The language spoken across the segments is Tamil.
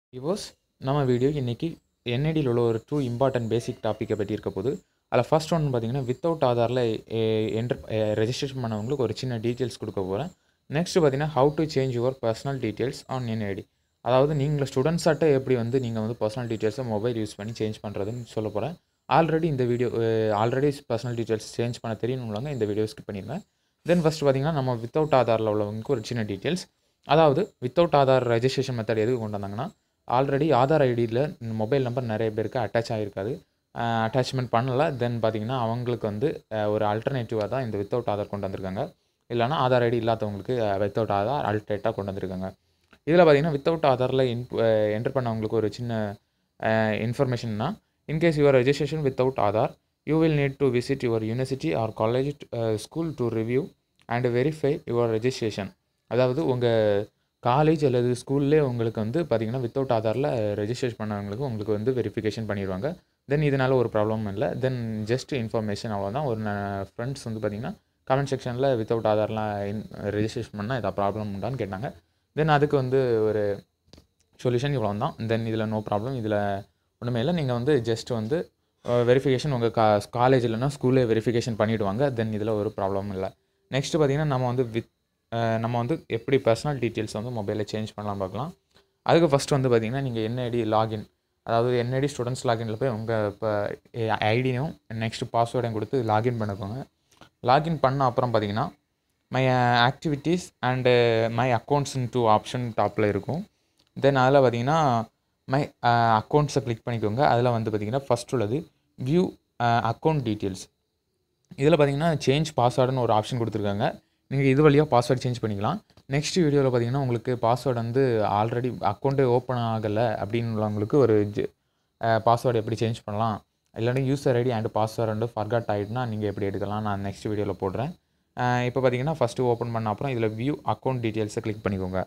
விவோஸ் நம்ம வீடியோ இன்றைக்கி என்ஐடியில் உள்ள ஒரு டூ இம்பார்ட்டன்ட் பேசிக் டாப்பிக்கை பற்றி இருக்க போது அதில் ஃபர்ஸ்ட் ஒன் பார்த்தீங்கன்னா வித்தவுட் ஆதாரில் என்டர் ரெஜிஸ்ட்ரேஷன் பண்ணவங்களுக்கு ஒரு சின்ன டீட்டெயில்ஸ் கொடுக்க போகிறேன் நெக்ஸ்ட் பார்த்தீங்கன்னா how to change your personal details on NID அதாவது நீங்கள் ஸ்டூடெண்ட்ஸாட்ட எப்படி வந்து நீங்கள் வந்து பர்சனல் டீட்டெயில்ஸை மொபைல் யூஸ் பண்ணி சேஞ்ச் பண்ணுறதுன்னு சொல்ல போகிறேன் ஆல்ரெடி இந்த video already personal details change பண்ண தெரியணும்லங்க இந்த வீடியோ ஸ்கிப் பண்ணிடுங்க தென் ஃபஸ்ட் பார்த்தீங்கன்னா நம்ம வித்தவுட் ஆதாரில் உள்ளவங்களுக்கு ஒரு சின்ன டீட்டெயில்ஸ் அதாவது வித்தவுட் ஆதார் ரெஜிஸ்ட்ரேஷன் மெத்தட் எதுக்கு கொண்டு வந்தாங்கன்னா ஆல்ரெடி ஆதார் ஐடியில் மொபைல் நம்பர் நிறைய பேருக்கு அட்டாச் ஆகிருக்காது அட்டாச்மெண்ட் பண்ணலை தென் பார்த்தீங்கன்னா அவங்களுக்கு வந்து ஒரு அல்டர்னேட்டிவாக தான் இந்த வித்தவுட் ஆதார் கொண்டு வந்திருக்காங்க இல்லைனா ஆதார் ஐடி இல்லாதவங்களுக்கு வித்தவுட் ஆதார் அல்டர்னேட்டாக கொண்டு வந்திருக்காங்க இதில் பார்த்தீங்கன்னா வித்தவுட் ஆதாரில் இன் என்டர் பண்ணவங்களுக்கு ஒரு சின்ன இன்ஃபர்மேஷன்னா in case your registration without Aadhaar you will need to visit your university or college school to review and verify your registration அதாவது உங்கள் காலேஜ் அல்லது ஸ்கூல்லே உங்களுக்கு வந்து பார்த்திங்கன்னா வித்தவுட் ஆதாரில் ரெஜிஸ்ட்ரேஷன் பண்ணவங்களுக்கு உங்களுக்கு வந்து வெரிஃபிகேஷன் பண்ணிடுவாங்க தென் இதனால் ஒரு ப்ராப்ளமும் இல்லை தென் ஜஸ்ட் இன்ஃபர்மேஷன் அவ்வளோதான் ஒரு ஃப்ரெண்ட்ஸ் வந்து பார்த்திங்கன்னா கமெண்ட் செக்ஷனில் வித்தவுட் ஆதார்லாம் இன் ரெஜிஸ்ட்ரேஷன் பண்ணால் எதாவது ப்ராப்ளம் உண்டான்னு கேட்டாங்க தென் அதுக்கு வந்து ஒரு சொல்யூஷன் இவ்வளோ தான் தென் இதில் நோ ப்ராப்ளம் இதில் ஒன்றுமே இல்லை நீங்கள் வந்து ஜஸ்ட் வந்து வெரிஃபிகேஷன் உங்கள் கா காலேஜ் இல்லைனா ஸ்கூல்லே வெரிஃபிகேஷன் பண்ணிவிடுவாங்க தென் இதில் ஒரு ப்ராப்ளமும் இல்லை நெக்ஸ்ட்டு பார்த்திங்கன்னா நம்ம வந்து வித் நம்ம வந்து எப்படி பர்சனல் டீட்டெயில்ஸ் வந்து மொபைலில் சேஞ்ச் பண்ணலாம் பார்க்கலாம் அதுக்கு ஃபஸ்ட் வந்து பார்த்திங்கன்னா நீங்கள் என்ஐடி லாகின் அதாவது என்ஐடி ஸ்டூடெண்ட்ஸ் லாகினில் போய் உங்கள் இப்போ ஐடியும் நெக்ஸ்ட்டு பாஸ்வேர்டையும் கொடுத்து லாகின் பண்ணிக்கோங்க லாகின் பண்ண அப்புறம் பார்த்தீங்கன்னா மை ஆக்டிவிட்டீஸ் அண்டு மை அக்கௌண்ட்ஸ்னு டூ ஆப்ஷன் டாப்பில் இருக்கும் தென் அதில் பார்த்தீங்கன்னா மை அக்கௌண்ட்ஸை கிளிக் பண்ணிக்கோங்க அதில் வந்து பார்த்திங்கன்னா ஃபஸ்ட் உள்ளது வியூ அக்கௌண்ட் டீட்டெயில்ஸ் இதில் பார்த்தீங்கன்னா சேஞ்ச் பாஸ்வேர்டுன்னு ஒரு ஆப்ஷன் கொடுத்துருக்காங்க நீங்கள் இது வழியாக பாஸ்வேர்டு சேஞ்ச் பண்ணிக்கலாம் நெக்ஸ்ட் வீடியோவில் பார்த்தீங்கன்னா உங்களுக்கு பாஸ்வேர்டு வந்து ஆல்ரெடி அக்கௌண்ட்டே ஓப்பன் ஆகலை அப்படின்னு உள்ளவங்களுக்கு ஒரு பாஸ்வேர்டு எப்படி சேஞ்ச் பண்ணலாம் இல்லாட்டி யூசர் ஐடி அண்ட் பாஸ்வேர்டு வந்து ஃபர்காட் ஆகிட்டுனா நீங்கள் எப்படி எடுக்கலாம் நான் நெக்ஸ்ட் வீடியோவில் போடுறேன் இப்போ பார்த்தீங்கன்னா ஃபஸ்ட்டு ஓப்பன் பண்ண அப்புறம் இதில் வியூ அக்கௌண்ட் டீட்டெயில்ஸை கிளிக் பண்ணிக்கோங்க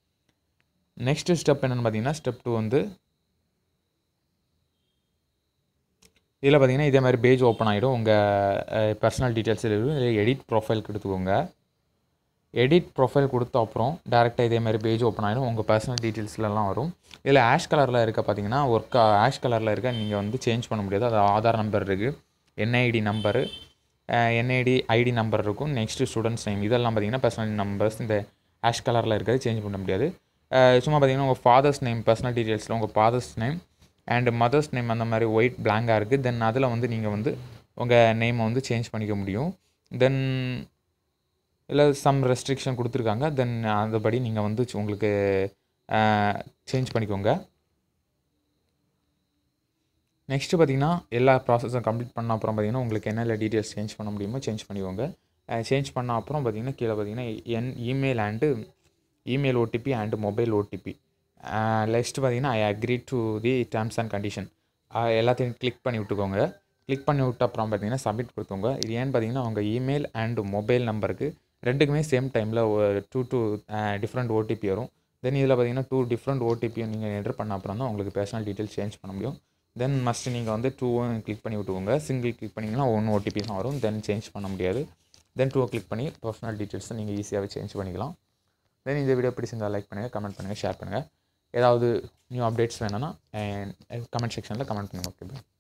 நெக்ஸ்ட்டு ஸ்டெப் என்னென்னு பார்த்தீங்கன்னா ஸ்டெப் டூ வந்து இதில் பார்த்தீங்கன்னா இதே மாதிரி பேஜ் ஓப்பன் ஆகிடும் உங்கள் பர்சனல் டீட்டெயில்ஸ் இருக்கும் இதில் எடிட் ப்ரொஃபைல் கொடுத்துக்கோங்க எடிட் ப்ரொஃபைல் கொடுத்த அப்புறம் டேரெக்டாக இதே மாதிரி பேஜ் ஓப்பன் ஆகிடும் உங்கள் பர்சனல் டீட்டெயில்ஸ்லாம் வரும் இதில் ஆஷ் கலரில் இருக்க பார்த்தீங்கன்னா ஒர்க் ஆஷ் கலரில் இருக்க நீங்கள் வந்து சேஞ்ச் பண்ண முடியாது அது ஆதார் நம்பர் இருக்குது NID number NID ID number இருக்கும் நெக்ஸ்ட்டு ஸ்டூடெண்ட்ஸ் நேம் இதெல்லாம் பார்த்தீங்கன்னா பர்சனல் நம்பர்ஸ் இந்த ஆஷ் கலரில் இருக்கிறது சேஞ்ச் பண்ண முடியாது சும்மா பார்த்தீங்கன்னா உங்கள் ஃபாதர்ஸ் நேம் பர்சனல் டீட்டெயில்ஸில் உங்கள் father's name and mother's name அந்த மாதிரி ஒயிட் பிளாங்காக இருக்குது தென் அதில் வந்து நீங்கள் வந்து உங்கள் நேமை வந்து சேஞ்ச் பண்ணிக்க முடியும் தென் இல்லை சம் ரெஸ்ட்ரிக்ஷன் கொடுத்துருக்காங்க தென் அதுபடி நீங்கள் வந்து உங்களுக்கு சேஞ்ச் பண்ணிக்கோங்க நெக்ஸ்ட்டு பார்த்தீங்கன்னா எல்லா ப்ராசஸும் கம்ப்ளீட் பண்ண அப்புறம் பார்த்தீங்கன்னா உங்களுக்கு என்னென்ன டீட்டெயில்ஸ் சேஞ்ச் பண்ண முடியுமோ சேஞ்ச் பண்ணிக்கோங்க சேஞ்ச் பண்ண அப்புறம் பார்த்தீங்கன்னா கீழே பார்த்தீங்கன்னா என் email and email OTP and mobile OTP next பார்த்தீங்கன்னா I agree to the terms and condition எல்லாத்தையும் கிளிக் பண்ணி விட்டுக்கோங்க கிளிக் பண்ணி விட்ட அப்புறம் பார்த்தீங்கன்னா சப்மிட் கொடுத்துக்கோங்க இது ஏன்னு பார்த்தீங்கன்னா உங்கள் இமெயில் அண்டு மொபைல் நம்பருக்கு ரெண்டுக்குமே சேம் டைமில் ஒரு டூ டூ டிஃப்ரெண்ட் ஓடிபி வரும் தென் இதில் பார்த்தீங்கன்னா டூ டிஃப்ரெண்ட் ஓடிபியும் நீங்கள் என்டர் பண்ண அப்புறம் தான் உங்களுக்கு பர்சனல் டீட்டெயில்ஸ் சேஞ்ச் பண்ண முடியும் தென் மஸ்ட் நீங்கள் வந்து டூவும் கிளிக் பண்ணி விட்டுக்கோங்க சிங்கிள் கிளிக் பண்ணிங்கன்னா ஒன்று ஓடிபி தான் வரும் தென் சேஞ்ச் பண்ண முடியாது தென் டூவை கிளிக் பண்ணி பர்சனல் டீட்டெயில்ஸை நீங்கள் ஈஸியாகவே சேஞ்ச் பண்ணிக்கலாம் தென் இந்த வீடியோ பிடிச்சிருந்தால் லைக் பண்ணுங்கள் கமெண்ட் பண்ணுங்கள் ஷேர் பண்ணுங்கள் ஏதாவது நியூ அப்டேட்ஸ் வேணும்னா கமெண்ட் செக்ஷனில் கமெண்ட் பண்ணுங்கள் ஓகே